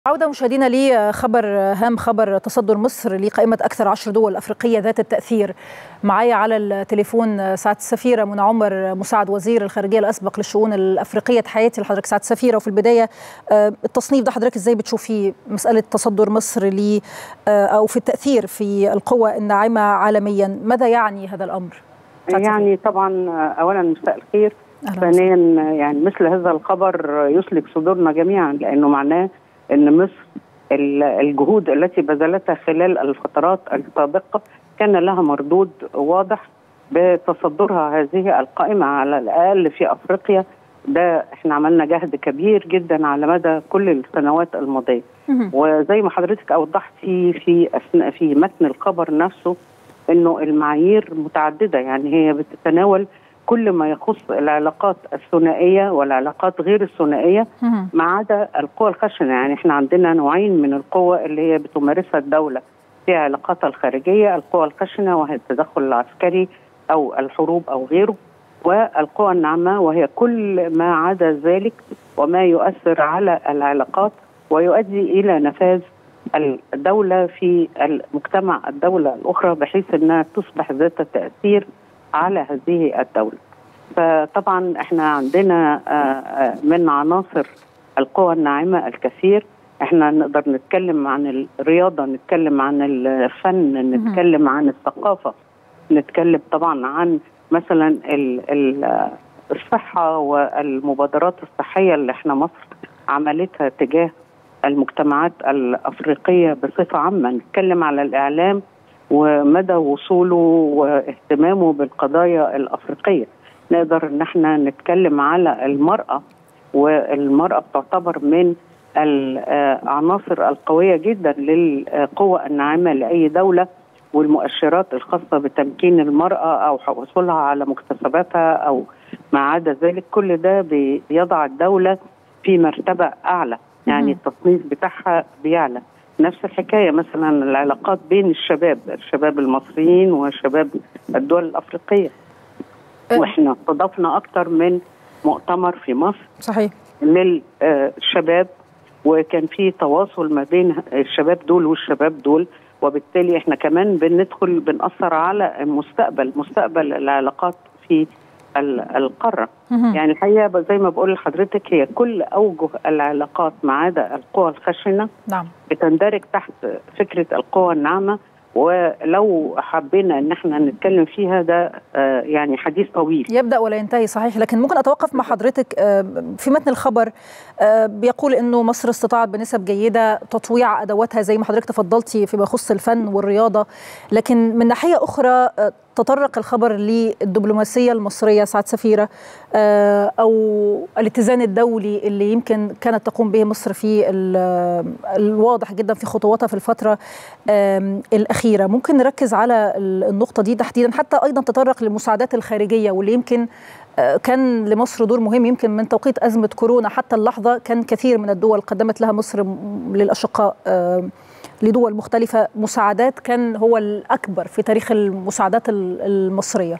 عودة مشاهدينا لخبر هام خبر تصدر مصر لقائمة أكثر عشر دول أفريقية ذات التأثير معايا على التليفون سعادة السفيرة منى عمر مساعد وزير الخارجية الأسبق للشؤون الأفريقية تحياتي لحضرتك سعادة السفيرة وفي البداية التصنيف ده حضرتك إزاي بتشوفي مسألة تصدر مصر ل أو في التأثير في القوى الناعمة عالميا ماذا يعني هذا الأمر؟ يعني طبعا أولا مساء الخير ثانيا يعني مثل هذا الخبر يسلك صدورنا جميعا لأنه معناه ان مصر الجهود التي بذلتها خلال الفترات السابقه كان لها مردود واضح بتصدرها هذه القائمه على الاقل في افريقيا ده احنا عملنا جهد كبير جدا على مدى كل السنوات الماضيه وزي ما حضرتك اوضحتي في اثناء في متن الخبر نفسه انه المعايير متعدده يعني هي بتتناول كل ما يخص العلاقات الثنائيه والعلاقات غير الثنائيه ما عدا القوى الخشنه يعني احنا عندنا نوعين من القوى اللي هي بتمارسها الدوله في علاقاتها الخارجيه القوى الخشنه وهي التدخل العسكري او الحروب او غيره والقوى الناعمه وهي كل ما عدا ذلك وما يؤثر على العلاقات ويؤدي الى نفاذ الدوله في المجتمع الدوله الاخرى بحيث انها تصبح ذات تاثير على هذه الدولة فطبعا احنا عندنا من عناصر القوى الناعمة الكثير احنا نقدر نتكلم عن الرياضة نتكلم عن الفن نتكلم عن الثقافة نتكلم طبعا عن مثلا الصحة والمبادرات الصحية اللي احنا مصر عملتها تجاه المجتمعات الأفريقية بصفة عامة نتكلم على الإعلام ومدى وصوله واهتمامه بالقضايا الافريقيه نقدر ان احنا نتكلم على المراه والمراه بتعتبر من العناصر القويه جدا للقوى الناعمه لاي دوله والمؤشرات الخاصه بتمكين المراه او حصولها على مكتسباتها او ما عدا ذلك كل ده بيضع الدوله في مرتبه اعلى يعني التصنيف بتاعها بيعلى نفس الحكاية مثلا العلاقات بين الشباب الشباب المصريين وشباب الدول الأفريقية وإحنا استضفنا أكثر من مؤتمر في مصر صحيح للشباب وكان في تواصل ما بين الشباب دول والشباب دول وبالتالي احنا كمان بندخل بنأثر على المستقبل مستقبل العلاقات في القاره يعني الحقيقه زي ما بقول لحضرتك هي كل اوجه العلاقات ما عدا القوى الخشنه نعم بتندرج تحت فكره القوى الناعمه ولو حبينا ان احنا نتكلم فيها ده آه يعني حديث طويل يبدا ولا ينتهي صحيح لكن ممكن اتوقف مع حضرتك آه في متن الخبر آه بيقول انه مصر استطاعت بنسب جيده تطويع ادواتها زي ما حضرتك تفضلتي فيما يخص الفن والرياضه لكن من ناحيه اخرى تطرق الخبر للدبلوماسيه المصريه سعد سفيره او الاتزان الدولي اللي يمكن كانت تقوم به مصر في الواضح جدا في خطواتها في الفتره الاخيره ممكن نركز على النقطه دي تحديدا حتى ايضا تطرق للمساعدات الخارجيه واللي يمكن كان لمصر دور مهم يمكن من توقيت ازمه كورونا حتى اللحظه كان كثير من الدول قدمت لها مصر للاشقاء لدول مختلفة مساعدات كان هو الأكبر في تاريخ المساعدات المصرية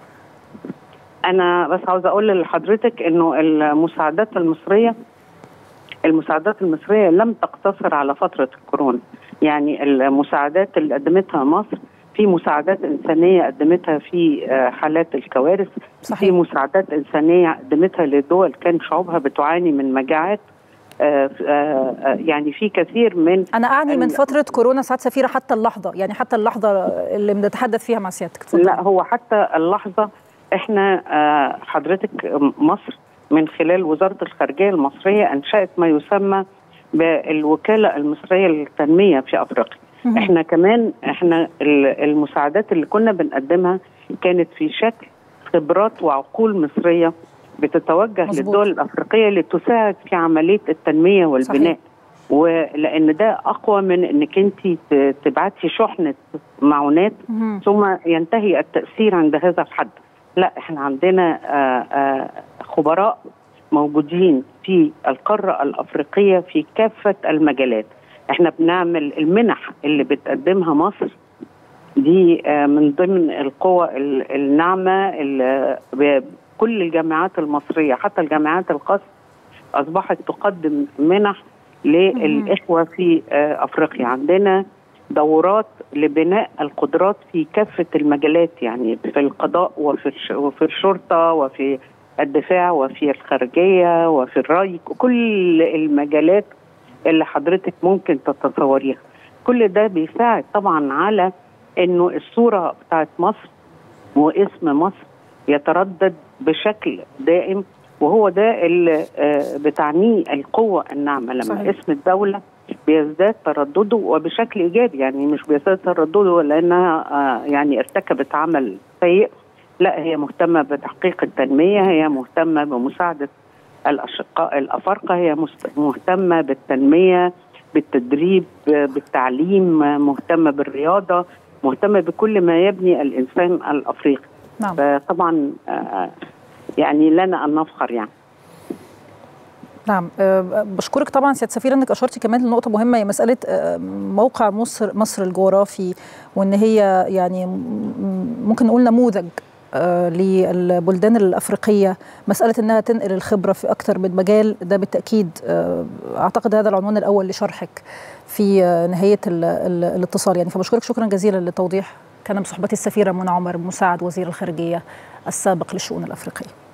أنا بس عاوزة أقول لحضرتك أنه المساعدات المصرية المساعدات المصرية لم تقتصر على فترة الكورونا يعني المساعدات اللي قدمتها مصر في مساعدات إنسانية قدمتها في حالات الكوارث صحيح. في مساعدات إنسانية قدمتها لدول كان شعوبها بتعاني من مجاعات آآ آآ يعني في كثير من انا اعني من فتره كورونا سعد سفيره حتى اللحظه يعني حتى اللحظه اللي بنتحدث فيها مع سيادتك تفضل. لا هو حتى اللحظه احنا حضرتك مصر من خلال وزاره الخارجيه المصريه انشات ما يسمى بالوكاله المصريه للتنميه في افريقيا احنا كمان احنا المساعدات اللي كنا بنقدمها كانت في شكل خبرات وعقول مصريه بتتوجه مزبوط. للدول الافريقيه لتساعد في عمليه التنميه والبناء صحيح. ولان ده اقوى من انك انت تبعتي شحنه معونات مم. ثم ينتهي التاثير عند هذا الحد لا احنا عندنا آآ آآ خبراء موجودين في القاره الافريقيه في كافه المجالات احنا بنعمل المنح اللي بتقدمها مصر دي من ضمن القوى الناعمه كل الجامعات المصريه حتى الجامعات الخاصه اصبحت تقدم منح للاخوه في افريقيا عندنا دورات لبناء القدرات في كافه المجالات يعني في القضاء وفي وفي الشرطه وفي الدفاع وفي الخارجيه وفي الري كل المجالات اللي حضرتك ممكن تتصوريها كل ده بيساعد طبعا على انه الصوره بتاعت مصر واسم مصر يتردد بشكل دائم وهو ده اللي بتعنيه القوه الناعمه لما صحيح. اسم الدوله بيزداد تردده وبشكل ايجابي يعني مش بيزداد تردده لانها يعني ارتكبت عمل سيء لا هي مهتمه بتحقيق التنميه هي مهتمه بمساعده الاشقاء الافارقه هي مهتمه بالتنميه بالتدريب بالتعليم مهتمه بالرياضه مهتمه بكل ما يبني الانسان الافريقي نعم. فطبعا يعني لنا ان نفخر يعني نعم بشكرك طبعا سياده سفير انك اشرتي كمان لنقطه مهمه هي مساله موقع مصر مصر الجغرافي وان هي يعني ممكن نقول نموذج للبلدان الافريقيه مساله انها تنقل الخبره في اكثر من مجال ده بالتاكيد اعتقد هذا العنوان الاول لشرحك في نهايه الاتصال يعني فبشكرك شكرا جزيلا للتوضيح كان بصحبتي السفيره منى عمر مساعد وزير الخارجيه السابق للشؤون الافريقيه